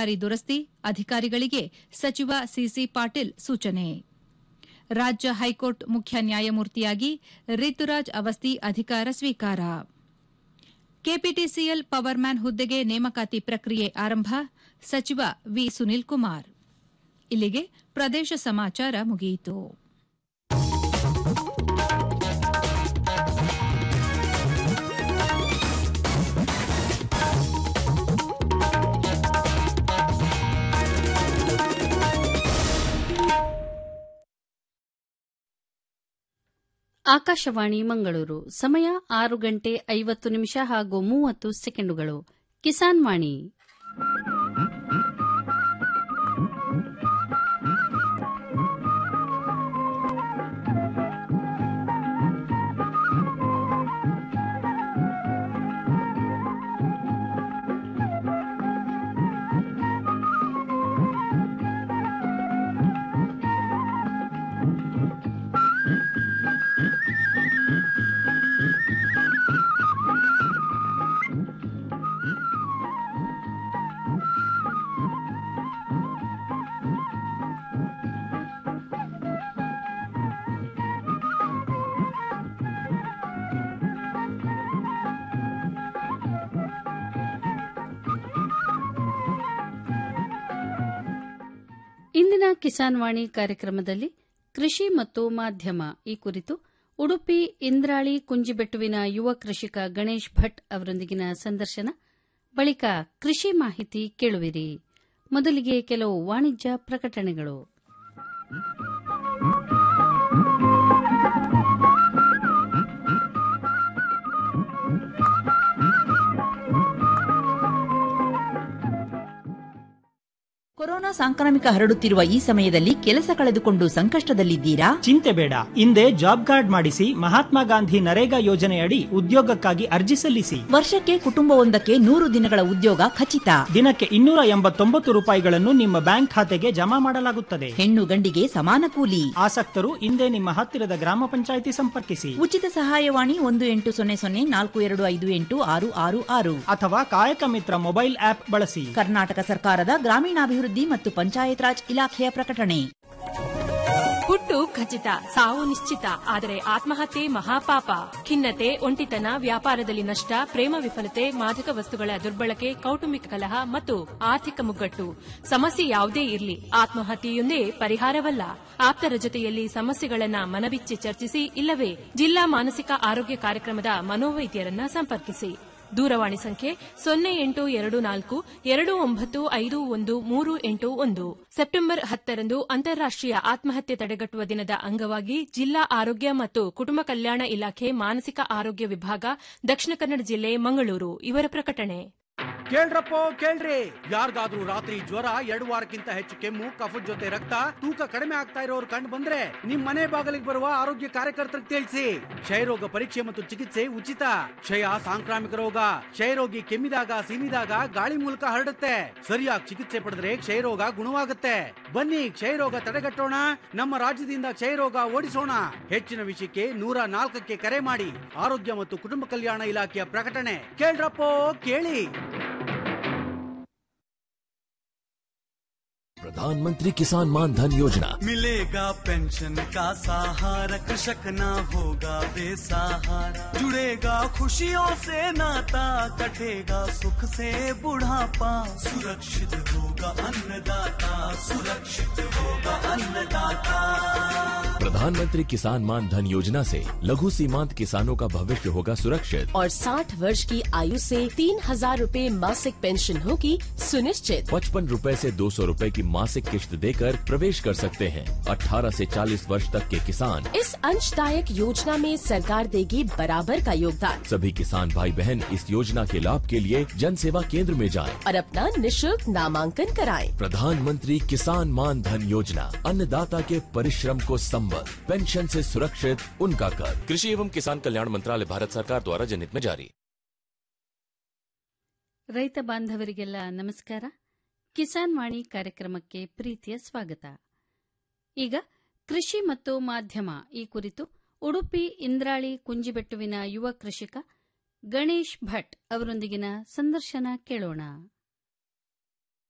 ಕಾಮಗಾರಿ ದುರಸ್ತಿ ಅಧಿಕಾರಿಗಳಿಗೆ ಸಚಿವ ಸಿಸಿ ಪಾಟೀಲ್ ಸೂಚನೆ ರಾಜ್ಯ ಹೈಕೋರ್ಟ್ ಮುಖ್ಯ ನ್ಯಾಯಮೂರ್ತಿಯಾಗಿ ರಿತುರಾಜ್ ಅವಸ್ತಿ ಅಧಿಕಾರ ಸ್ವೀಕಾರ ಕೆಪಿಟಿಸಿಎಲ್ ಪವರ್ಮ್ಯಾನ್ ಹುದ್ದೆಗೆ ನೇಮಕಾತಿ ಪ್ರಕ್ರಿಯೆ ಆರಂಭ ಸಚಿವ ವಿ ಸುನಿಲ್ ಕುಮಾರ್ ಇಲ್ಲಿಗೆ ಪ್ರದೇಶ ಸಮಾಚಾರ ಮುಗಿಯಿತು ಆಕಾಶವಾಣಿ ಮಂಗಳೂರು ಸಮಯ ಆರು ಗಂಟೆ ಐವತ್ತು ನಿಮಿಷ ಹಾಗೂ ಮೂವತ್ತು ಸೆಕೆಂಡುಗಳು ಕಿಸಾನ್ ವಾಣಿ ಇಂದಿನ ಕಿಸಾನ್ ವಾಣಿ ಕಾರ್ಯಕ್ರಮದಲ್ಲಿ ಕೃಷಿ ಮತ್ತು ಮಾಧ್ಯಮ ಈ ಕುರಿತು ಉಡುಪಿ ಇಂದ್ರಾಳಿ ಕುಂಜಿಬೆಟ್ಟುವಿನ ಯುವ ಕೃಷಿಕ ಗಣೇಶ್ ಭಟ್ ಅವರೊಂದಿಗಿನ ಸಂದರ್ಶನ ಬಳಿಕ ಕೃಷಿ ಮಾಹಿತಿ ಕೇಳುವಿರಿ ಮೊದಲಿಗೆ ಕೆಲವು ವಾಣಿಜ್ಯ ಪ್ರಕಟಣೆಗಳು ಕೊರೋನಾ ಸಾಂಕ್ರಾಮಿಕ ಹರಡುತ್ತಿರುವ ಈ ಸಮಯದಲ್ಲಿ ಕೆಲಸ ಕಳೆದುಕೊಂಡು ಸಂಕಷ್ಟದಲ್ಲಿದ್ದೀರಾ ಚಿಂತೆ ಬೇಡ ಹಿಂದೆ ಜಾಬ್ ಕಾರ್ಡ್ ಮಾಡಿಸಿ ಮಹಾತ್ಮ ಗಾಂಧಿ ನರೇಗಾ ಯೋಜನೆಯಡಿ ಉದ್ಯೋಗಕ್ಕಾಗಿ ಅರ್ಜಿ ಸಲ್ಲಿಸಿ ವರ್ಷಕ್ಕೆ ಕುಟುಂಬವೊಂದಕ್ಕೆ ನೂರು ದಿನಗಳ ಉದ್ಯೋಗ ಖಚಿತ ದಿನಕ್ಕೆ ಇನ್ನೂರ ಎಂಬತ್ತೊಂಬತ್ತು ರೂಪಾಯಿಗಳನ್ನು ನಿಮ್ಮ ಬ್ಯಾಂಕ್ ಖಾತೆಗೆ ಜಮಾ ಮಾಡಲಾಗುತ್ತದೆ ಹೆಣ್ಣು ಗಂಡಿಗೆ ಸಮಾನ ಕೂಲಿ ಆಸಕ್ತರು ಹಿಂದೆ ನಿಮ್ಮ ಹತ್ತಿರದ ಗ್ರಾಮ ಪಂಚಾಯಿತಿ ಸಂಪರ್ಕಿಸಿ ಉಚಿತ ಸಹಾಯವಾಣಿ ಒಂದು ಎಂಟು ಸೊನ್ನೆ ಸೊನ್ನೆ ನಾಲ್ಕು ಎರಡು ಐದು ಎಂಟು ಆರು ಆರು ಆರು ಅಥವಾ ಕಾಯಕ ಮಿತ್ರ ಮೊಬೈಲ್ ಆಪ್ ಬಳಸಿ ಕರ್ನಾಟಕ ಸರ್ಕಾರದ ಗ್ರಾಮೀಣಾಭಿವೃದ್ಧಿ ಮತ್ತು ಪಂಚಾಯತ್ ರಾಜ್ ಇಲಾಖೆಯ ಪ್ರಕಟಣೆ ಹುಟ್ಟು ಖಚಿತ ಸಾವು ನಿಶ್ಚಿತ ಆದರೆ ಆತ್ಮಹತ್ಯೆ ಮಹಾಪಾಪ ಖಿನ್ನತೆ ಒಂಟಿತನ ವ್ಯಾಪಾರದಲ್ಲಿ ನಷ್ಟ ಪ್ರೇಮ ವಿಫಲತೆ ಮಾದಕ ವಸ್ತುಗಳ ದುರ್ಬಳಕೆ ಕೌಟುಂಬಿಕ ಕಲಹ ಮತ್ತು ಆರ್ಥಿಕ ಮುಗ್ಗಟ್ಟು ಸಮಸ್ಯೆ ಯಾವುದೇ ಇರಲಿ ಆತ್ಮಹತ್ಯೆಯೊಂದೇ ಪರಿಹಾರವಲ್ಲ ಆಪ್ತರ ಜೊತೆಯಲ್ಲಿ ಸಮಸ್ಯೆಗಳನ್ನ ಮನಬಿಚ್ಚಿ ಚರ್ಚಿಸಿ ಇಲ್ಲವೇ ಜಿಲ್ಲಾ ಮಾನಸಿಕ ಆರೋಗ್ಯ ಕಾರ್ಯಕ್ರಮದ ಮನೋವೈದ್ಯರನ್ನ ಸಂಪರ್ಕಿಸಿ ದೂರವಾಣಿ ಸಂಖ್ಯೆ ಸೊನ್ನೆ ಎಂಟು ಎರಡು ನಾಲ್ಕು ಎರಡು ಒಂಬತ್ತು ಐದು ಒಂದು ಮೂರು ಎಂಟು ಒಂದು ಸೆಪ್ಟೆಂಬರ್ ಹತ್ತರಂದು ಅಂತಾರಾಷ್ಟೀಯ ಆತ್ಮಹತ್ಯೆ ತಡೆಗಟ್ಟುವ ದಿನದ ಅಂಗವಾಗಿ ಜಿಲ್ಲಾ ಆರೋಗ್ಯ ಮತ್ತು ಕುಟುಂಬ ಕಲ್ಯಾಣ ಇಲಾಖೆ ಮಾನಸಿಕ ಆರೋಗ್ಯ ವಿಭಾಗ ದಕ್ಷಿಣ ಕನ್ನಡ ಜಿಲ್ಲೆ ಮಂಗಳೂರು ಇವರ ಪ್ರಕಟಣೆ ಕೇಳ್ರಪ್ಪೋ ಕೇಳ್ರಿ ಯಾರಿಗಾದ್ರೂ ರಾತ್ರಿ ಜ್ವರ ಎರಡು ವಾರಕ್ಕಿಂತ ಹೆಚ್ಚು ಕೆಮ್ಮು ಕಫದ ಜೊತೆ ರಕ್ತ ತೂಕ ಕಡಿಮೆ ಆಗ್ತಾ ಇರೋರು ಕಂಡು ಬಂದ್ರೆ ನಿಮ್ ಮನೆ ಬಾಗಿಲಿಗೆ ಬರುವ ಆರೋಗ್ಯ ಕಾರ್ಯಕರ್ತರಿಗೆ ತಿಳಿಸಿ ಕ್ಷಯರೋಗ ಪರೀಕ್ಷೆ ಮತ್ತು ಚಿಕಿತ್ಸೆ ಉಚಿತ ಕ್ಷಯ ಸಾಂಕ್ರಾಮಿಕ ರೋಗ ಕ್ಷಯರೋಗಿ ಕೆಮ್ಮಿದಾಗ ಸೀನಿದಾಗ ಗಾಳಿ ಮೂಲಕ ಹರಡುತ್ತೆ ಸರಿಯಾಗಿ ಚಿಕಿತ್ಸೆ ಪಡೆದ್ರೆ ಕ್ಷಯರೋಗ ಗುಣವಾಗುತ್ತೆ ಬನ್ನಿ ಕ್ಷಯರೋಗ ತಡೆಗಟ್ಟೋಣ ನಮ್ಮ ರಾಜ್ಯದಿಂದ ಕ್ಷಯರೋಗ ಓಡಿಸೋಣ ಹೆಚ್ಚಿನ ವಿಷಯಕ್ಕೆ ನೂರ ನಾಲ್ಕಕ್ಕೆ ಕರೆ ಮಾಡಿ ಆರೋಗ್ಯ ಮತ್ತು ಕುಟುಂಬ ಕಲ್ಯಾಣ ಇಲಾಖೆಯ ಪ್ರಕಟಣೆ ಕೇಳ್ರಪ್ಪೋ ಕೇಳಿ प्रधानमंत्री किसान मान धन योजना मिलेगा पेंशन का सहारा कृषक ना होगा बेसहारा जुड़ेगा खुशियों से नाता कटेगा सुख से बुढ़ापा सुरक्षित होगा अन्नदाता सुरक्षित होगा अन्नदाता प्रधानमंत्री किसान मान धन योजना से लघु सीमांत किसानों का भविष्य होगा सुरक्षित और 60 वर्ष की आयु से तीन हजार रूपए मासिक पेंशन होगी सुनिश्चित पचपन रूपए से दो सौ रूपए की मासिक किश्त देकर प्रवेश कर सकते हैं 18 से 40 वर्ष तक के किसान इस अंशदायक योजना में सरकार देगी बराबर का योगदान सभी किसान भाई बहन इस योजना के लाभ के लिए जन सेवा केंद्र में जाएं। और अपना निशुल्क नामांकन कराएं। प्रधानमंत्री किसान मान धन योजना अन्नदाता के परिश्रम को संबल पेंशन से सुरक्षित उनका कर कृषि एवं किसान कल्याण मंत्रालय भारत सरकार द्वारा जनहित में जारी ರೈತ ಬಾಂಧವರಿಗೆಲ್ಲ ನಮಸ್ಕಾರ ಕಿಸಾನ್ ವಾಣಿ ಕಾರ್ಯಕ್ರಮಕ್ಕೆ ಪ್ರೀತಿಯ ಸ್ವಾಗತ ಈಗ ಕೃಷಿ ಮತ್ತು ಮಾಧ್ಯಮ ಈ ಕುರಿತು ಉಡುಪಿ ಇಂದ್ರಾಳಿ ಕುಂಜಿಬೆಟ್ಟುವಿನ ಯುವ ಕೃಷಿಕ ಗಣೇಶ್ ಭಟ್ ಅವರೊಂದಿಗಿನ ಸಂದರ್ಶನ ಕೇಳೋಣ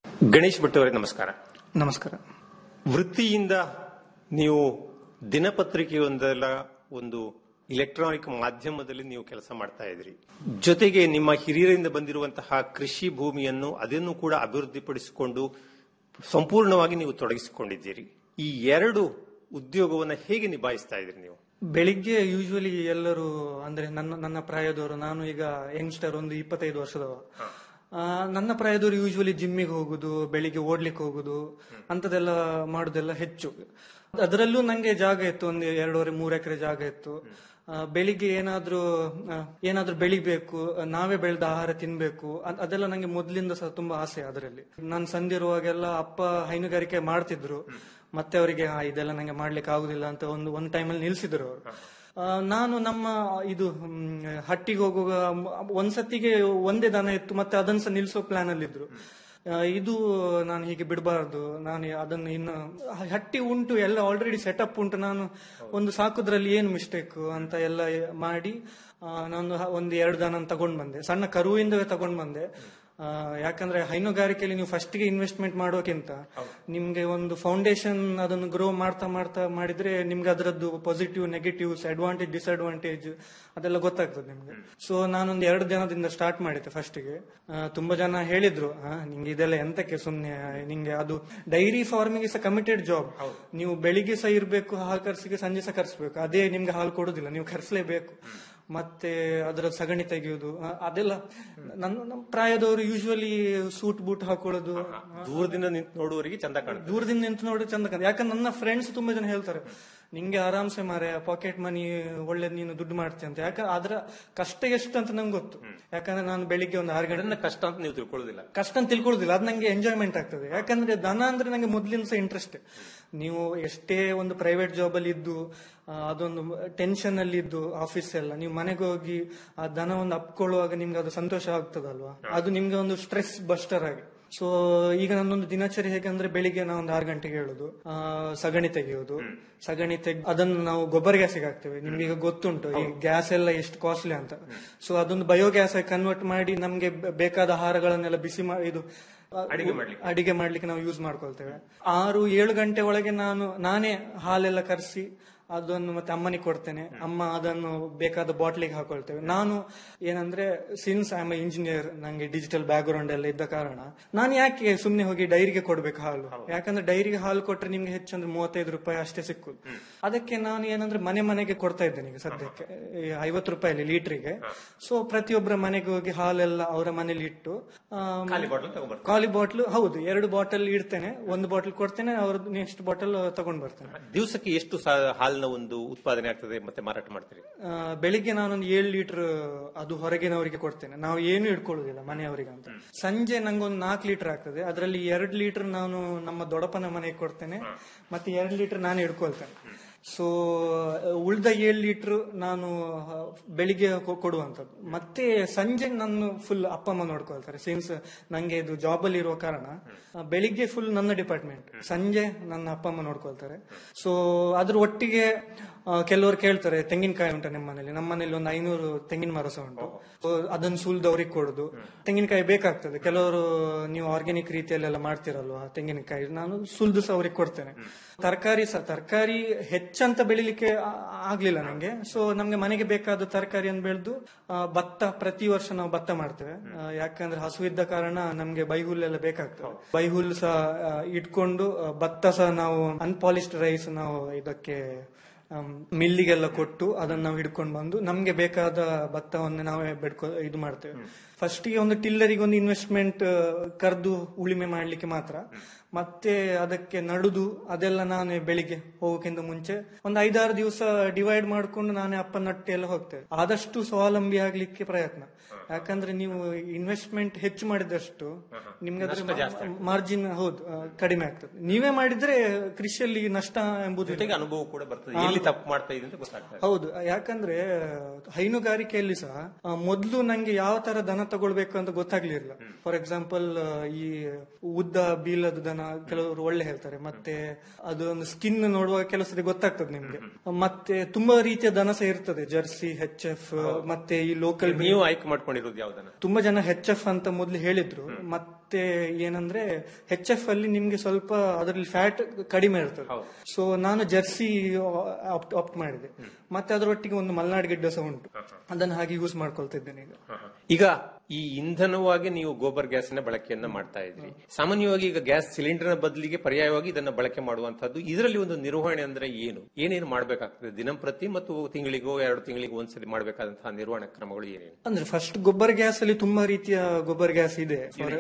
ಗಣೇಶ್ ಭಟ್ ಅವರೇ ನಮಸ್ಕಾರ ನಮಸ್ಕಾರ ವೃತ್ತಿಯಿಂದ ನೀವು ದಿನಪತ್ರಿಕೆಯೊಂದರ ಒಂದು ಇಲೆಕ್ಟ್ರಾನಿಕ್ ಮಾಧ್ಯಮದಲ್ಲಿ ನೀವು ಕೆಲಸ ಮಾಡ್ತಾ ಇದ್ರಿ ಜೊತೆಗೆ ನಿಮ್ಮ ಹಿರಿಯರಿಂದ ಬಂದಿರುವಂತಹ ಕೃಷಿ ಭೂಮಿಯನ್ನು ಅದನ್ನು ಕೂಡ ಅಭಿವೃದ್ಧಿಪಡಿಸಿಕೊಂಡು ಸಂಪೂರ್ಣವಾಗಿ ನೀವು ತೊಡಗಿಸಿಕೊಂಡಿದ್ದೀರಿ ಈ ಎರಡು ಉದ್ಯೋಗವನ್ನ ಹೇಗೆ ನಿಭಾಯಿಸ್ತಾ ಇದ್ರಿ ನೀವು ಬೆಳಿಗ್ಗೆ ಯೂಶುವಲಿ ಎಲ್ಲರೂ ಅಂದ್ರೆ ನನ್ನ ನನ್ನ ಪ್ರಾಯದವರು ನಾನು ಈಗ ಯಂಗ್ಸ್ಟರ್ ಒಂದು ಇಪ್ಪತ್ತೈದು ವರ್ಷದವ ಆ, ನನ್ನ ಪ್ರಾಯದವರು ಯೂಶುವಲಿ ಜಿಮ್ಮಿಗೆ ಹೋಗುದು ಬೆಳಿಗ್ಗೆ ಓಡ್ಲಿಕ್ಕೆ ಹೋಗುದು ಅಂತದೆಲ್ಲ ಮಾಡುದೆಲ್ಲ ಹೆಚ್ಚು ಅದರಲ್ಲೂ ನಂಗೆ ಜಾಗ ಇತ್ತು ಒಂದು ಎರಡೂವರೆ ಮೂರು ಎಕರೆ ಜಾಗ ಇತ್ತು ಆ, ಬೆಳಿಗ್ಗೆ ಏನಾದ್ರೂ ಆ, ಏನಾದ್ರೂ ಬೆಳಿಬೇಕು ನಾವೇ ಬೆಳೆದ ಆಹಾರ ತಿನ್ಬೇಕು ಅದ್- ಅದೆಲ್ಲ ನಂಗೆ ಮೊದ್ಲಿಂದ ಸಹ ತುಂಬಾ ಆಸೆ ಅದರಲ್ಲಿ ನಾನು ಸಂದಿರುವಾಗೆಲ್ಲ ಅಪ್ಪ ಹೈನುಗಾರಿಕೆ ಮಾಡ್ತಿದ್ರು ಮತ್ತೆ ಅವರಿಗೆ "ಆ, ಇದೆಲ್ಲ ನಂಗೆ ಮಾಡ್ಲಿಕ್ಕೆ ಆಗುದಿಲ್ಲ ಅಂತ ಒಂದು ಒಂದು ಟೈಮಲ್ಲಿ ನಿಲ್ಸಿದ್ರು ಅವರು ಆ, ನಾನು ನಮ್ಮ ಇದು ಮ್, ಹಟ್ಟಿಗೆ ಹೋಗುವಾಗ ಮ್, ಒಂದ್ಸತಿಗೆ ಒಂದೇ ದನ ಇತ್ತು ಮತ್ತೆ ಅದನ್ನ ಸಹ ನಿಲ್ಸೋ ಪ್ಲಾನ್ ಅಲ್ಲಿ ಇದ್ರು ಆ, ಇದು ನಾನು ಹೀಗೆ ಬಿಡಬಾರ್ದು ನಾನು ಅದನ್ನು ಇನ್ನು ಹಟ್ಟಿ ಉಂಟು ಎಲ್ಲ ಆಲ್ರೆಡಿ ಸೆಟಪ್ ಉಂಟು ನಾನು ಒಂದು ಸಾಕುದ್ರಲ್ಲಿ ಏನು ಮಿಸ್ಟೇಕ್ ಅಂತ ಎಲ್ಲ ಮಾಡಿ ಆ, ನಾನು ಹ- ಒಂದು ಎರಡು ದನ ತಗೊಂಡ್ ಬಂದೆ ಸಣ್ಣ ಕರುವಿಂದವೇ ತಗೊಂಡ್ ಬಂದೆ ಆ, ಯಾಕಂದ್ರೆ ಹೈನುಗಾರಿಕೆಯಲ್ಲಿ ನೀವು ಫಸ್ಟ್ ಗೆ ಇನ್ವೆಸ್ಟ್ಮೆಂಟ್ ಮಾಡೋಕ್ಕಿಂತ ನಿಮ್ಗೆ ಒಂದು ಫೌಂಡೇಶನ್ ಅದನ್ನು ಗ್ರೋ ಮಾಡ್ತಾ ಮಾಡ್ತಾ ಮಾಡಿದ್ರೆ ನಿಮ್ಗೆ ಅದರದ್ದು ಪಾಸಿಟಿವ್ ನೆಗೆಟಿವ್ಸ್ ಅಡ್ವಾಂಟೇಜ್ ಡಿಸ್ಅಡ್ವಾಂಟೇಜ್ ಅದೆಲ್ಲ ಗೊತ್ತಾಗ್ತದೆ ನಿಮ್ಗೆ ಸೊ ನಾನೊಂದು ಎರಡು ದಿನದಿಂದ ಸ್ಟಾರ್ಟ್ ಮಾಡಿದ್ದೆ ಫಸ್ಟ್ ಗೆ ಆ, ತುಂಬಾ ಜನ ಹೇಳಿದ್ರು "ಆ, ನಿಂಗೆ ಇದೆಲ್ಲ ಎಂತಕ್ಕೆ ಸುಮ್ನೆ ನಿಂಗೆ ಅದು dairy farming is a committed job ನೀವು ಬೆಳಿಗ್ಗೆ ಸಹ ಇರಬೇಕು ಹಾಲು ಕರ್ಸಿಗೆ ಸಂಜೆ ಸಹ ಕರ್ಸ್ಬೇಕು ಅದೇ ನಿಮ್ಗೆ ಹಾಲು ಕೊಡುದಿಲ್ಲ ನೀವು ಕರ್ಸ್ಲೇಬೇಕು ಮತ್ತೆ ಅದರ ಸಗಣಿ ತೆಗೆಯುವುದು ಆ, ಅದೆಲ್ಲ ನನ್ನ ನಮ್ಮ ಪ್ರಾಯದವರು ಯೂಶುವಲಿ ಸೂಟ್ ಬೂಟ್ ಹಾಕೊಳ್ಳೋದು ದೂರದಿಂದ ನಿಂತು ನೋಡುವವರಿಗೆ ಚಂದ ಕಾಣುತ್ತೆ ದೂರದಿಂದ ನಿಂತು ನೋಡಿ ಚಂದ ಕಾಣ್- ಯಾಕಂದ್ರೆ ನನ್ನ ಫ್ರೆಂಡ್ಸ್ ತುಂಬಾ ಜನ ಹೇಳ್ತಾರೆ ನಿಂಗೆ ಆರಾಮ್ಸೆ ಮಾರೆ ಪಾಕೆಟ್ ಮನಿ ಒಳ್ಳೆ ನೀನು ದುಡ್ಡು ಮಾಡ್ತೀಯ ಅಂತ ಯಾಕಂದ್ರೆ ಅದರ ಕಷ್ಟ ಎಷ್ಟು ಅಂತ ನಂಗೆ ಗೊತ್ತು ಯಾಕಂದ್ರೆ ನಾನು ಬೆಳಿಗ್ಗೆ ಒಂದು ಆರು ಗಂಟೆ ಕಷ್ಟ ಅಂತ ನೀವು ತಿಳ್ಕೊಳ್ಳೋದಿಲ್ಲ ಕಷ್ಟ ಅಂತ ತಿಳ್ಕೊಳ್ಳೋದಿಲ್ಲ ಅದು ನಂಗೆ ಎಂಜಾಯ್ಮೆಂಟ್ ಆಗ್ತದೆ ಯಾಕಂದ್ರೆ ದನ ಅಂದ್ರೆ ನಂಗೆ ಮೊದ್ಲಿನ ಸಹ ಇಂಟ್ರೆಸ್ಟ್ ನೀವು ಎಷ್ಟೇ ಒಂದು ಪ್ರೈವೇಟ್ ಜಾಬ್ ಅಲ್ಲಿ ಇದ್ದು ಆ, ಅದೊಂದು ಟೆನ್ಷನ್ ಅಲ್ಲಿ ಇದ್ದು ಆಫೀಸ್ ಎಲ್ಲ ನೀವು ಮನೆಗೆ ಹೋಗಿ ಆ ದನ ಒಂದು ಅಪ್ಕೊಳ್ಳುವಾಗ ನಿಮ್ಗೆ ಅದು ಸಂತೋಷ ಆಗ್ತದಲ್ವಾ ಅದು ನಿಮ್ಗೆ ಒಂದು ಸ್ಟ್ರೆಸ್ ಬಸ್ಟರ್ ಆಗಿ ಸೊ ಈಗ ನನ್ನೊಂದು ದಿನಚರಿ ಹೇಗೆ ಅಂದ್ರೆ ಬೆಳಿಗ್ಗೆ ನಾವು ಒಂದು ಆರು ಗಂಟೆಗೆ ಹೇಳುದು ಆ, ಸಗಣಿ ತೆಗೆಯುವುದು ಸಗಣಿ ತೆಗ್ ಅದನ್ನು ನಾವು ಗೊಬ್ಬರ ಗ್ಯಾಸಿಗೆ ಹಾಕ್ತೇವೆ ನಿಮ್ಗೆ ಈಗ ಗೊತ್ತುಂಟು ಈ ಗ್ಯಾಸ್ ಎಲ್ಲ ಎಷ್ಟು ಕಾಸ್ಟ್ಲಿ ಅಂತ ಸೊ ಅದೊಂದು ಬಯೋಗ್ಯಾಸ್ ಆಗಿ ಕನ್ವರ್ಟ್ ಮಾಡಿ ನಮ್ಗೆ ಬ- ಬೇಕಾದ ಆಹಾರಗಳನ್ನೆಲ್ಲ ಬಿಸಿ ಮಾಡಿ ಇದು ಆ, ಅಡಿಗೆ ಮಾಡ್ಲಿಕ್ಕೆ. ಅಡಿಗೆ ಮಾಡ್ಲಿಕ್ಕೆ ನಾವು ಯೂಸ್ ಮಾಡ್ಕೊಳ್ತೇವೆ ಆರು ಏಳು ಗಂಟೆ ಒಳಗೆ ನಾನು ನಾನೇ ಹಾಲೆಲ್ಲ ಕರೆಸಿ ಅದನ್ನು ಮತ್ತೆ ಅಮ್ಮನಿಗೆ ಕೊಡ್ತೇನೆ ಅಮ್ಮ ಅದನ್ನು ಬೇಕಾದ ಬಾಟ್ಲಿಗೆ ಹಾಕೊಳ್ತೇವೆ ನಾನು ಏನಂದ್ರೆ ಸಿನ್ಸ್ ಐ ಆಮ್ ಇಂಜಿನಿಯರ್ ನಂಗೆ ಡಿಜಿಟಲ್ ಬ್ಯಾಕ್ ಗ್ರೌಂಡ್ ಎಲ್ಲ ಇದ್ದ ಕಾರಣ ನಾನು ಯಾಕೆ ಸುಮ್ನೆ ಹೋಗಿ ಡೈರಿಗೆ ಕೊಡ್ಬೇಕು ಹಾಲು ಯಾಕಂದ್ರೆ ಡೈರಿಗೆ ಹಾಲು ಕೊಟ್ರೆ ನಿಮ್ಗೆ ಹೆಚ್ಚಂದ್ರೆ ಮೂವತ್ತೈದು ರೂಪಾಯಿ ಅಷ್ಟೇ ಸಿಕ್ಕುದು ಅದಕ್ಕೆ ನಾನು ಏನಂದ್ರೆ ಮನೆ ಮನೆಗೆ ಕೊಡ್ತಾ ಇದ್ದೇನೆ ಈಗ ಸದ್ಯಕ್ಕೆ ಈ ಐವತ್ತು ರೂಪಾಯಿ ಲೀಟ್ರಿಗೆ ಸೊ ಪ್ರತಿಯೊಬ್ಬರ ಮನೆಗೆ ಹೋಗಿ ಹಾಲೆಲ್ಲ ಅವರ ಮನೇಲಿ ಇಟ್ಟು ಆಮ್, ಖಾಲಿ ಬಾಟಲ್ ತಗೊಂಡ್ಬರ್ತಾರೆ ಖಾಲಿ ಬಾಟ್ಲ್ ಹೌದು ಎರಡು ಬಾಟಲ್ ಇಡ್ತೇನೆ ಒಂದು ಬಾಟಲ್ ಕೊಡ್ತೇನೆ ಅವ್ರದ್ದು ನೆಕ್ಸ್ಟ್ ಬಾಟಲ್ ತಗೊಂಡ್ ಬರ್ತೇನೆ ದಿವಸಕ್ಕೆ ಎಷ್ಟು ಸಾ- ಹಾಲಿನ ಒಂದು ಉತ್ಪಾದನೆ ಆಗ್ತದೆ ಮತ್ತೆ ಮಾರಾಟ ಮಾಡ್ತೀರಿ ಆ, ಬೆಳಿಗ್ಗೆ ನಾನೊಂದು ಏಳು ಲೀಟರ್ ಅದು ಹೊರಗಿನವರಿಗೆ ಕೊಡ್ತೇನೆ ನಾವು ಏನು ಇಟ್ಕೊಳ್ಳುದಿಲ್ಲ ಮನೆಯವರಿಗೆ ಅಂತ ಸಂಜೆ ನಂಗೊಂದು ನಾಲ್ಕು ಲೀಟರ್ ಆಗ್ತದೆ ಅದರಲ್ಲಿ ಎರಡು ಲೀಟರ್ ನಾನು ನಮ್ಮ ದೊಡ್ಡಪ್ಪನ ಮನೆಗೆ ಕೊಡ್ತೇನೆ ಮತ್ತೆ ಎರಡು ಲೀಟರ್ ನಾನು ಇಟ್ಕೊಳ್ತೇನೆ ಸೊ ಉಳ್ದ ಏಳು ಲೀಟರ್ ನಾನು ಆ, ಬೆಳಿಗ್ಗೆ ಕೊ- ಕೊಡುವಂಥದ್ದು ಮತ್ತೆ ಸಂಜೆ ನಾನು ಫುಲ್ ಅಪ್ಪ ಅಮ್ಮ ನೋಡ್ಕೊಳ್ತಾರೆ ಸಿನ್ಸ್ ನಂಗೆ ಇದು ಜಾಬ್ ಅಲ್ಲಿ ಇರುವ ಕಾರಣ ಆ, ಬೆಳಿಗ್ಗೆ ಫುಲ್ ನನ್ನ ಡಿಪಾರ್ಟ್ಮೆಂಟ್ ಸಂಜೆ ನನ್ನ ಅಪ್ಪ ಅಮ್ಮ ನೋಡ್ಕೊಳ್ತಾರೆ ಸೊ ಅದ್ರ ಒಟ್ಟಿಗೆ ಆ, ಕೆಲವರು ಕೇಳ್ತಾರೆ ತೆಂಗಿನಕಾಯಿ ಉಂಟು ನಿಮ್ಮ ಮನೇಲಿ ನಮ್ಮ ಮನೇಲಿ ಒಂದು ಐನೂರು ತೆಂಗಿನ ಮರ ಸಹ ಉಂಟು So, ಅದನ್ನು ಸುಲ್ದು ಅವ್ರಿಗೆ ಕೊಡುದು ತೆಂಗಿನಕಾಯಿ ಬೇಕಾಗ್ತದೆ ಕೆಲವರು ನೀವು ಆರ್ಗ್ಯಾನಿಕ್ ರೀತಿಯಲ್ಲೆಲ್ಲ ಮಾಡ್ತಿರಲ್ವಾ ತೆಂಗಿನಕಾಯಿ ನಾನು ಸುಲ್ದು ಸಹ ಅವ್ರಿಗೆ ಕೊಡ್ತೇನೆ ತರಕಾರಿ ಸಹ ತರಕಾರಿ ಹೆಚ್ಚಂತ ಬೆಳಿಲಿಕ್ಕೆ ಆ- ಆಗ್ಲಿಲ್ಲ ನಂಗೆ ಸೊ ನಮ್ಗೆ ಮನೆಗೆ ಬೇಕಾದ ತರಕಾರಿಯನ್ನು ಬೆಳೆದು ಭತ್ತ ಪ್ರತಿ ವರ್ಷ ನಾವು ಭತ್ತ ಮಾಡ್ತೇವೆ ಆ, ಯಾಕಂದ್ರೆ ಹಸು ಇದ್ದ ಕಾರಣ ನಮ್ಗೆ ಬೈಹುಲ್ಲೆಲ್ಲ ಬೇಕಾಗ್ತದೆ ಬೈಹುಲ್ ಸಹ ಆ, ಇಟ್ಕೊಂಡು ಆ, ಭತ್ತ ಸಹ ನಾವು ಅನ್ಪಾಲಿಶ್ಡ್ ರೈಸ್ ನಾವು ಇದಕ್ಕೆ ಆಮ್, ಮಿಲ್ಲಿಗೆಲ್ಲ ಕೊಟ್ಟು ಅದನ್ನ ನಾವು ಹಿಡ್ಕೊಂಡು ಬಂದು ನಮ್ಗೆ ಬೇಕಾದ ಭತ್ತವನ್ನು ನಾವೇ ಬೆಡ್ಕೊ ಇದು ಮಾಡ್ತೇವೆ ಫಸ್ಟ್ ಗೆ ಒಂದು ಟಿಲ್ಲರಿಗೆ ಒಂದು ಇನ್ವೆಸ್ಟ್ಮೆಂಟ್ ಕರೆದು ಉಳಿಮೆ ಮಾಡ್ಲಿಕ್ಕೆ ಮಾತ್ರ ಮತ್ತೆ ಅದಕ್ಕೆ ನಡುದು ಅದೆಲ್ಲ ನಾನೇ ಬೆಳಿಗ್ಗೆ ಹೋಗೋಕ್ಕಿಂತ ಮುಂಚೆ ಒಂದು ಐದಾರು ದಿವಸ ಡಿವೈಡ್ ಮಾಡ್ಕೊಂಡು ನಾನೇ ಅಪ್ಪ ನಟ್ಟಿ ಎಲ್ಲ ಹೋಗ್ತೇವೆ ಆದಷ್ಟು ಸ್ವಾವಲಂಬಿ ಆಗ್ಲಿಕ್ಕೆ ಪ್ರಯತ್ನ ಯಾಕಂದ್ರೆ ನೀವು ಇನ್ವೆಸ್ಟ್ಮೆಂಟ್ ಹೆಚ್ಚು ಮಾಡಿದಷ್ಟು ನಿಮ್ಗೆ ನಷ್ಟ ಜಾಸ್ತಿ ಅದ್ರ ಮಾರ್ಜಿನ್ ಹೌದು ಆ, ಕಡಿಮೆ ಆಗ್ತದೆ ನೀವೇ ಮಾಡಿದ್ರೆ ಕೃಷಿಯಲ್ಲಿ ನಷ್ಟ ಎಂಬುದು ಜೊತೆಗೆ ಅನುಭವ ಕೂಡ ಬರ್ತದೆ ಎಲ್ಲಿ ತಪ್ಪು ಮಾಡ್ತಾ ಇದೆ ಅಂತ ಗೊತ್ತಾಗ್ತದೆ ಹೌದು ಯಾಕಂದ್ರೆ ಹೈನುಗಾರಿಕೆಯಲ್ಲಿ ಸಹ ಆ, ಮೊದ್ಲು ನಂಗೆ ಯಾವ ತರ ದನ ತಗೊಳ್ಬೇಕು ಅಂತ ಗೊತ್ತಾಗ್ಲಿಲ್ಲ ಫಾರ್ ಎಕ್ಸಾಂಪಲ್ ಈ ಉದ್ದ ಬೀಲದ ದನ ಕೆಲವರು ಒಳ್ಳೆ ಹೇಳ್ತಾರೆ ಮತ್ತೆ ಅದು ಒಂದು ಸ್ಕಿನ್ ನೋಡುವಾಗ ಕೆಲವು ಸತಿ ಗೊತ್ತಾಗ್ತದೆ ನಿಮ್ಗೆ ಮತ್ತೆ ತುಂಬಾ ರೀತಿಯ ದನ ಸಹ ಇರ್ತದೆ ಜರ್ಸಿ ಹೆಚ್ ಎಫ್ ಮತ್ತೆ ಈ ಲೋಕಲ್ ನೀವು ಆಯ್ಕೆ ಮಾಡ್ಕೊಂಡಿದ್ದೀರಿ ತಗೊಂಡಿರೋದು ಯಾವ್ದನ್ನ ತುಂಬಾ ಜನ ಹೆಚ್ ಎಫ್ ಅಂತ ಮೊದಲು ಹೇಳಿದ್ರು ಮತ್ತೆ ಏನಂದ್ರೆ ಹೆಚ್ ಎಫ್ ಅಲ್ಲಿ ನಿಮ್ಗೆ ಸ್ವಲ್ಪ ಅದರಲ್ಲಿ ಫ್ಯಾಟ್ ಕಡಿಮೆ ಇರ್ತದೆ ಸೊ ನಾನು ಜರ್ಸಿ ಆಪ್ಟ್ ಮಾಡಿದೆ ಮತ್ತೆ ಅದರೊಟ್ಟಿಗೆ ಒಂದು ಮಲ್ನಾಡ್ ಗಿಡ್ಡ ಸಹ ಉಂಟು ಅದನ್ನ ಹಾಗೆ ಯೂಸ್ ಮಾಡ್ಕೊಳ್ತಿದ್ದೇನೆ ಈಗ ಈಗ ಈ ಇಂಧನವಾಗಿ ನೀವು ಗೋಬರ್ ಗ್ಯಾಸ್ನ ಬಳಕೆಯನ್ನ ಮಾಡ್ತಾ ಇದ್ರಿ ಸಾಮಾನ್ಯವಾಗಿ ಈಗ ಗ್ಯಾಸ್ ಸಿಲಿಂಡರ್ನ ಬದಲಿಗೆ ಪರ್ಯಾಯವಾಗಿ ಇದನ್ನ ಬಳಕೆ ಮಾಡುವಂತದ್ದು ಇದರಲ್ಲಿ ಒಂದು ನಿರ್ವಹಣೆ ಅಂದ್ರೆ ಏನು ಏನೇನು ಮಾಡಬೇಕಾಗ್ತದೆ ದಿನಂಪ್ರತಿ ಮತ್ತು ತಿಂಗಳಿಗೋ ಎರಡು ತಿಂಗಳಿಗೋ ಒಂದ್ಸಲಿ ಮಾಡಬೇಕಾದಂತಹ ನಿರ್ವಹಣಾ ಕ್ರಮಗಳು ಏನೇನು ಅಂದ್ರೆ ಫಸ್ಟ್ ಗೊಬ್ಬರ ಗ್ಯಾಸ್ ಅಲ್ಲಿ ತುಂಬಾ ರೀತಿಯ ಗೊಬ್ಬರ ಗ್ಯಾಸ್ ಇದೆ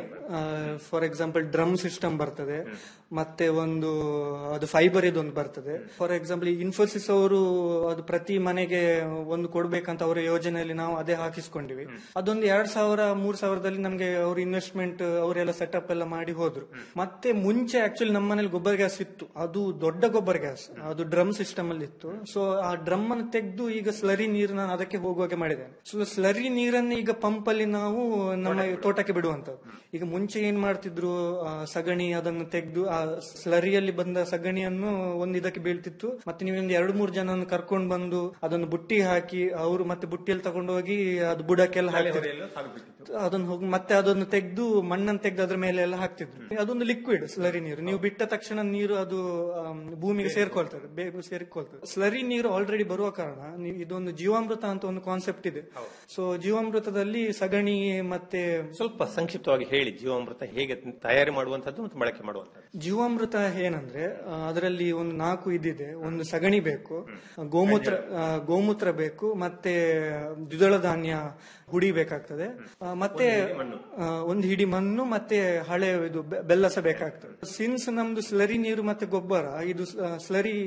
ಫಾರ್ ಎಕ್ಸಾಂಪಲ್ ಡ್ರಮ್ ಸಿಸ್ಟಮ್ ಬರ್ತದೆ ಮತ್ತೆ ಒಂದು ಅದು ಫೈಬರ್ ಇದೊಂದು ಬರ್ತದೆ ಫಾರ್ ಎಕ್ಸಾಂಪಲ್ ಇನ್ಫೋಸಿಸ್ ಅವರು ಅದು ಪ್ರತಿ ಮನೆಗೆ ಒಂದು ಕೊಡ್ಬೇಕಂತ ಅವರ ಯೋಜನೆಯಲ್ಲಿ ನಾವು ಅದೇ ಹಾಕಿಸ್ಕೊಂಡಿವಿ ಅದೊಂದು ಎರಡ್ ಸಾವಿರ ಮೂರ್ ಸಾವಿರದಲ್ಲಿ ನಮ್ಗೆ ಅವ್ರ ಇನ್ವೆಸ್ಟ್ಮೆಂಟ್ ಅವರೆಲ್ಲ ಸೆಟಪ್ ಎಲ್ಲ ಮಾಡಿ ಹೋದ್ರು ಮತ್ತೆ ಮುಂಚೆ ಆಕ್ಚುಲಿ ನಮ್ಮ ಮನೇಲಿ ಗೊಬ್ಬರ ಗ್ಯಾಸ್ ಇತ್ತು ಅದು ದೊಡ್ಡ ಗೊಬ್ಬರ ಗ್ಯಾಸ್ ಅದು ಡ್ರಮ್ ಸಿಸ್ಟಮ್ ಅಲ್ಲಿ ಇತ್ತು ಸೊ ಆ ಡ್ರಮ್ ಅನ್ನು ತೆಗೆದು ಈಗ ಸ್ಲರಿ ನೀರು ನಾನು ಅದಕ್ಕೆ ಹೋಗುವಾಗೆ ಮಾಡಿದ್ದೇನೆ ಸೊ ಸ್ಲರಿ ನೀರನ್ನು ಈಗ ಪಂಪ್ ಅಲ್ಲಿ ನಾವು ನಮ್ಮ ತೋಟಕ್ಕೆ ಬಿಡುವಂತದ್ದು ಈಗ ಮುಂಚೆ ಏನ್ ಮಾಡ್ತಿದ್ರು ಆ, ಸಗಣಿ ಅದನ್ನು ತೆಗೆದು ಆ ಸ್ಲರಿಯಲ್ಲಿ ಬಂದ ಸಗಣಿಯನ್ನು ಒಂದು ಇದಕ್ಕೆ ಬೀಳ್ತಿತ್ತು ಮತ್ತೆ ನೀವು ಒಂದು ಎರಡು ಮೂರು ಜನ ಕರ್ಕೊಂಡು ಬಂದು ಅದನ್ನು ಬುಟ್ಟಿ ಹಾಕಿ ಅವರು ಮತ್ತೆ ಬುಟ್ಟಿಯಲ್ಲಿ ತಗೊಂಡು ಹೋಗಿ ಅದು ಬುಡಕ್ಕೆಲ್ಲ ಹಾಕ್ತಿದ್ರು ಅದನ್ನು ಹೋಗಿ ಮತ್ತೆ ಅದನ್ನು ತೆಗೆದು ಮಣ್ಣನ್ನು ತೆಗೆದು ಅದ್ರ ಮೇಲೆ ಎಲ್ಲ ಹಾಕ್ತಿದ್ರು ಅದೊಂದು ಲಿಕ್ವಿಡ್ ಸ್ಲರಿ ನೀರು ನೀವು ಬಿಟ್ಟ ತಕ್ಷಣ ನೀರು ಅದು ಆಮ್, ಭೂಮಿಗೆ ಸೇರ್ಕೊಳ್ತದೆ ಬೇಗ ಸೇರ್ಕೊಳ್ತದೆ ಸ್ಲರಿ ನೀರು ಆಲ್ರೆಡಿ ಬರುವ ಕಾರಣ ನೀವು ಇದೊಂದು ಜೀವಾಮೃತ ಅಂತ ಒಂದು ಕಾನ್ಸೆಪ್ಟ್ ಇದೆ ಸೊ ಜೀವಾಮೃತದಲ್ಲಿ ಸಗಣಿ ಮತ್ತೆ ಸ್ವಲ್ಪ ಸಂಕ್ಷಿಪ್ತವಾಗಿ ಹೇಳಿ ಜೀವಾಮೃತ ಹೇಗೆ ತಯಾರಿ ಮಾಡುವಂತದ್ದು ಮತ್ತು ಬಳಕೆ ಮಾಡುವಂತದ್ದು ಜೀವಾಮೃತ ಏನಂದ್ರೆ ಆ, ಅದರಲ್ಲಿ ಒಂದು ನಾಲ್ಕು ಇದಿದೆ ಒಂದು ಸಗಣಿ ಬೇಕು ಗೋಮೂತ್ರ ಆ, ಗೋಮೂತ್ರ ಬೇಕು ಮತ್ತೆ ದ್ವಿದಳ ಧಾನ್ಯ ಹುಡಿ ಬೇಕಾಗ್ತದೆ ಆ, ಮತ್ತೆ ಆ, ಒಂದು ಹಿಡಿ ಮಣ್ಣು ಮತ್ತೆ ಹಳೆ ಇದು ಬೆ- ಬೆಲ್ಲ ಸಹ ಬೇಕಾಗ್ತದೆ ಸಿನ್ಸ್ ನಮ್ದು ಸ್ಲರಿ ನೀರು ಮತ್ತೆ ಗೊಬ್ಬರ ಇದು ಸ್ಲರಿ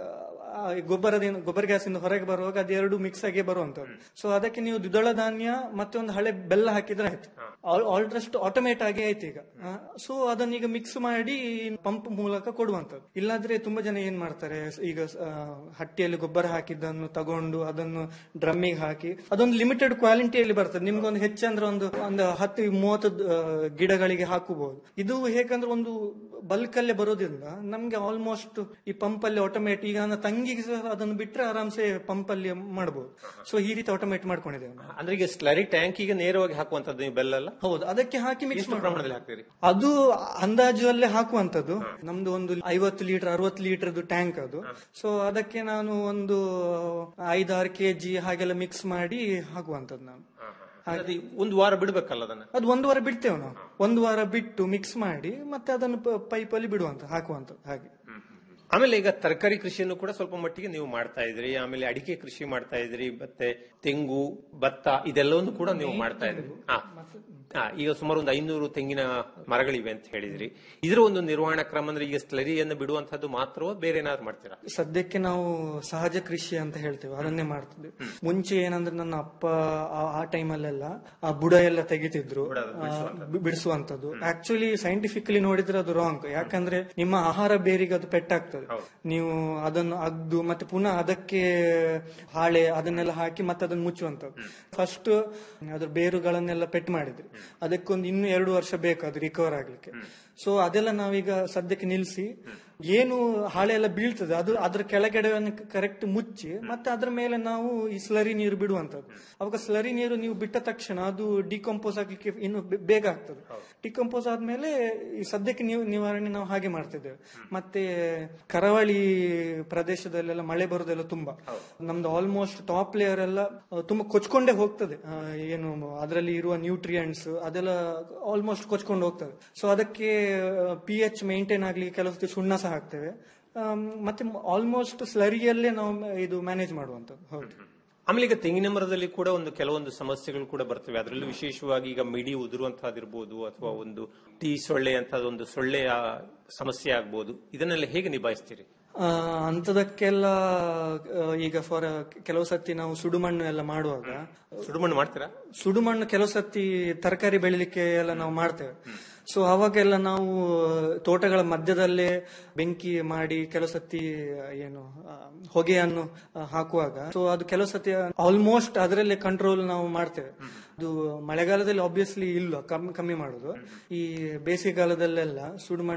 ಗೊಬ್ಬರದಿಂದ ಗೊಬ್ಬರ ಗ್ಯಾಸ್ ಇಂದ ಹೊರಗೆ ಬರುವಾಗ ಅದೆರಡು ಮಿಕ್ಸ್ ಆಗಿ ಬರುವಂತದ್ದು ಸೊ ಅದಕ್ಕೆ ನೀವು ದ್ವಿದಳ ಧಾನ್ಯ ಮತ್ತೆ ಒಂದು ಹಳೆ ಬೆಲ್ಲ ಹಾಕಿದ್ರೆ ಆಯ್ತು ಆಲ್ಟ್ರಸ್ಟ್ ಆಟೋಮೇಟ್ ಆಗಿ ಆಯ್ತು ಈಗ ಸೊ ಅದನ್ನ ಈಗ ಮಿಕ್ಸ್ ಮಾಡಿ ಪಂಪ್ ಮೂಲಕ ಕೊಡುವಂತದ್ದು ಇಲ್ಲಾಂದ್ರೆ ತುಂಬಾ ಜನ ಏನ್ ಮಾಡ್ತಾರೆ ಈಗ ಆ, ಹಟ್ಟಿಯಲ್ಲಿ ಗೊಬ್ಬರ ಹಾಕಿದ್ದನ್ನು ತಗೊಂಡು ಅದನ್ನು ಡ್ರಮ್ಮಿಗೆ ಹಾಕಿ ಅದೊಂದು ಲಿಮಿಟೆಡ್ ಕ್ವಾಲಿಟಿಯಲ್ಲಿ ಬರ್ತದೆ ನಿಮ್ಗೊಂದು ಹೆಚ್ಚಂದ್ರೆ ಒಂದು ಒಂದು ಹತ್ತು ಮೂವತ್ತು ಆ, ಗಿಡಗಳಿಗೆ ಹಾಕಬಹುದು ಇದು ಹೇಗಂದ್ರೆ ಒಂದು ಬಲ್ಕ್ ಅಲ್ಲೇ ಬರೋದ್ರಿಂದ ನಮ್ಗೆ ಆಲ್ಮೋಸ್ಟ್ ಈ ಪಂಪ್ ಅಲ್ಲಿ ಆಟೋಮೇಟ್ ಈಗ ನನ್ನ ತಂಗಿಗೆ ಸಹ ಅದನ್ನು ಬಿಟ್ರೆ ಆರಾಮ್ಸೆ ಪಂಪ್ ಅಲ್ಲಿ ಮಾಡಬಹುದು ಸೊ ಈ ರೀತಿ ಆಟೋಮೇಟ್ ಮಾಡ್ಕೊಂಡಿದ್ದೇವೆ ನಾವು. ಅಂದ್ರೆ ಈಗ ಸ್ಲರಿ ಟ್ಯಾಂಕಿಗೆ ನೇರವಾಗಿ ಹಾಕುವಂತದ್ದು ನೀವು ಬೆಲ್ಲ ಅಲ್ಲ ಹೌದು ಅದಕ್ಕೆ ಹಾಕಿ ಮಿಕ್ಸ್ ಎಷ್ಟು ಪ್ರಮಾಣದಲ್ಲಿ ಹಾಕ್ತೀರಿ ಅದು ಅಂದಾಜು ಅಲ್ಲೇ ಹಾಕುವಂತದ್ದು ನಮ್ದು ಒಂದು ಐವತ್ತು ಲೀಟರ್ ಅರವತ್ತು ಲೀಟರ್ದು ಟ್ಯಾಂಕ್ ಅದು ಸೊ ಅದಕ್ಕೆ ನಾನು ಒಂದು ಐದಾರು ಕೆಜಿ ಹಾಗೆಲ್ಲ ಮಿಕ್ಸ್ ಮಾಡಿ ಹಾಕುವಂತದ್ದು ನಾನು ಅದು ಒಂದು ವಾರ ಬಿಡ್ಬೇಕಲ್ಲ ಅದನ್ನ ಅದು ಒಂದು ವಾರ ಬಿಡ್ತೇವೆ ನಾವು ಒಂದು ವಾರ ಬಿಟ್ಟು ಮಿಕ್ಸ್ ಮಾಡಿ ಮತ್ತೆ ಅದನ್ನು ಪೈಪ್ ಅಲ್ಲಿ ಬಿಡುವಂತ ಹಾಕುವಂತ ಹಾಗೆ ಆಮೇಲೆ ಈಗ ತರಕಾರಿ ಕೃಷಿಯನ್ನು ಕೂಡ ಸ್ವಲ್ಪ ಮಟ್ಟಿಗೆ ನೀವು ಮಾಡ್ತಾ ಇದ್ರಿ ಆಮೇಲೆ ಅಡಿಕೆ ಕೃಷಿ ಮಾಡ್ತಾ ಇದ್ರಿ ಮತ್ತೆ ತೆಂಗು ಭತ್ತ ಇದೆಲ್ಲವನ್ನು ಕೂಡ ನೀವು ಮಾಡ್ತಾ ಇದ್ರಿ ಹಾ ಹಾ, ಈಗ ಸುಮಾರು ಒಂದು ಐನೂರು ತೆಂಗಿನ ಮರಗಳಿವೆ ಅಂತ ಹೇಳಿದ್ರಿ ಇದರ ಒಂದು ನಿರ್ವಹಣಾ ಕ್ರಮ ಅಂದ್ರೆ ಈಗ ಸ್ಲರಿಯನ್ನು ಬಿಡುವಂತಹದ್ದು ಮಾತ್ರವೋ ಬೇರೆ ಏನಾದ್ರು ಮಾಡ್ತೀರಾ ಸದ್ಯಕ್ಕೆ ನಾವು ಸಹಜ ಕೃಷಿ ಅಂತ ಹೇಳ್ತೇವೆ ಅದನ್ನೇ ಮಾಡ್ತಿದ್ವಿ ಮುಂಚೆ ಏನಂದ್ರೆ ನನ್ನ ಅಪ್ಪ ಆ- ಆ ಟೈಮಲ್ಲೆಲ್ಲ ಆ ಬುಡ ಎಲ್ಲ ತೆಗಿತಿದ್ರು ಆ, ಬಿ- ಬಿಡಿಸುವಂತದ್ದು ಆಕ್ಚುಲಿ ಸೈಂಟಿಫಿಕಲಿ ನೋಡಿದ್ರೆ ಅದು ರಾಂಗ್ ಯಾಕಂದ್ರೆ ನಿಮ್ಮ ಆಹಾರ ಬೇರಿಗೆ ಅದು ಪೆಟ್ಟಾಗ್ತದೆ ನೀವು ಅದನ್ನು ಅಗ್ದು ಮತ್ತೆ ಪುನಃ ಅದಕ್ಕೆ ಹಾಳೆ ಅದನ್ನೆಲ್ಲ ಹಾಕಿ ಮತ್ತೆ ಅದನ್ನು ಮುಚ್ಚುವಂತದ್ದು ಫಸ್ಟ್ ಅದ್ರ ಬೇರುಗಳನ್ನೆಲ್ಲ ಪೆಟ್ ಮಾಡಿದ್ರಿ ಅದಕ್ಕೊಂದು ಇನ್ನು ಎರಡು ವರ್ಷ ಬೇಕು ಅದು ರಿಕವರ್ ಆಗ್ಲಿಕ್ಕೆ ಸೊ ಅದೆಲ್ಲ ನಾವೀಗ ಸದ್ಯಕ್ಕೆ ನಿಲ್ಲಿಸಿ ಏನು ಹಾಳೆ ಎಲ್ಲ ಬೀಳ್ತದೆ ಅದು ಅದ್ರ ಕೆಳಗಡೆ ಕರೆಕ್ಟ್ ಮುಚ್ಚಿ ಮತ್ತೆ ಅದ್ರ ಮೇಲೆ ನಾವು ಈ ಸ್ಲರಿ ನೀರು ಬಿಡುವಂತದ್ದು ಅವಾಗ ಸ್ಲರಿ ನೀರು ನೀವು ಬಿಟ್ಟ ತಕ್ಷಣ ಅದು ಡಿಕಂಪೋಸ್ ಆಗ್ಲಿಕ್ಕೆ ಇನ್ನು ಬೆ- ಬೇಗ ಆಗ್ತದೆ ಡಿಕಂಪೋಸ್ ಆದ್ಮೇಲೆ ಈ ಸದ್ಯಕ್ಕೆ ನೀವು ನಿವಾರಣೆ ನಾವು ಹಾಗೆ ಮಾಡ್ತಿದ್ದೇವೆ ಮತ್ತೆ ಕರಾವಳಿ ಪ್ರದೇಶದಲ್ಲೆಲ್ಲ ಮಳೆ ಬರೋದೆಲ್ಲ ತುಂಬಾ ನಮ್ದು ಆಲ್ಮೋಸ್ಟ್ ಟಾಪ್ ಲೇಯರ್ ಎಲ್ಲ ಆ, ತುಂಬಾ ಕೊಚ್ಕೊಂಡೇ ಹೋಗ್ತದೆ ಆ, ಏನು ಅದರಲ್ಲಿ ಇರುವ ನ್ಯೂಟ್ರಿಯೆಂಟ್ಸ್ ಅದೆಲ್ಲ ಆಲ್ಮೋಸ್ಟ್ ಕೊಚ್ಕೊಂಡು ಹೋಗ್ತದೆ ಸೊ ಅದಕ್ಕೆ ಪಿ ಎಚ್ ಮೇಂಟೈನ್ ಆಗ್ಲಿಕ್ಕೆ ಕೆಲವು ಸುಣ್ಣ ಸಹ ಹಾಕ್ತೇವೆ ಆಮ್, ಮತ್ತೆ ಆಲ್ಮೋಸ್ಟ್ ಸ್ಲರಿಯಲ್ಲೇ ನಾವು ಇದು ಮ್ಯಾನೇಜ್ ಮಾಡುವಂತದ್ದು ಹೌದು ಆಮೇಲೆ ಈಗ ತೆಂಗಿನ ಮರದಲ್ಲಿ ಕೂಡ ಒಂದು ಕೆಲವೊಂದು ಸಮಸ್ಯೆಗಳು ಕೂಡ ಬರ್ತವೆ ಅದರಲ್ಲೂ ವಿಶೇಷವಾಗಿ ಈಗ ಮಿಡಿ ಉದುರುವಂತಹದಿರ್ಬೋದು ಅಥವಾ ಒಂದು ಟೀ ಸೊಳ್ಳೆ ಅಂತದೊಂದು ಸೊಳ್ಳೆಯ ಸಮಸ್ಯೆ ಆಗ್ಬೋದು ಇದನ್ನೆಲ್ಲ ಹೇಗೆ ನಿಭಾಯಿಸ್ತೀರಿ ಆ, ಅಂಥದಕ್ಕೆಲ್ಲ ಆ, ಈಗ ಫಾರ್ ಕೆಲವು ಸತಿ ನಾವು ಸುಡುಮಣ್ಣು ಎಲ್ಲ ಮಾಡುವಾಗ ಸುಡುಮಣ್ಣು ಮಾಡ್ತೀರಾ ಸುಡುಮಣ್ಣು ಕೆಲವು ಸತಿ ತರಕಾರಿ ಬೆಳಿಲಿಕ್ಕೆ ಎಲ್ಲ ನಾವು ಮಾಡ್ತೇವೆ ಸೊ ಅವಾಗೆಲ್ಲ ನಾವು ತೋಟಗಳ ಮಧ್ಯದಲ್ಲೇ ಬೆಂಕಿ ಮಾಡಿ ಕೆಲವು ಸತಿ ಏನು ಆ, ಹೊಗೆಯನ್ನು ಆ, ಹಾಕುವಾಗ ಸೊ ಅದು ಕೆಲವು ಸತಿ ಆಲ್ಮೋಸ್ಟ್ ಅದರಲ್ಲೇ ಕಂಟ್ರೋಲ್ ನಾವು ಮಾಡ್ತೇವೆ ಅದು ಮಳೆಗಾಲದಲ್ಲಿ ಆಬ್ವಿಯಸ್ಲಿ ಇಲ್ಲ ಕಮ್ಮಿ ಕಮ್ಮಿ ಮಾಡೋದು ಈ ಬೇಸಿಗೆಗಾಲದಲ್ಲೆಲ್ಲ ಸುಡುಮಣ್ಣು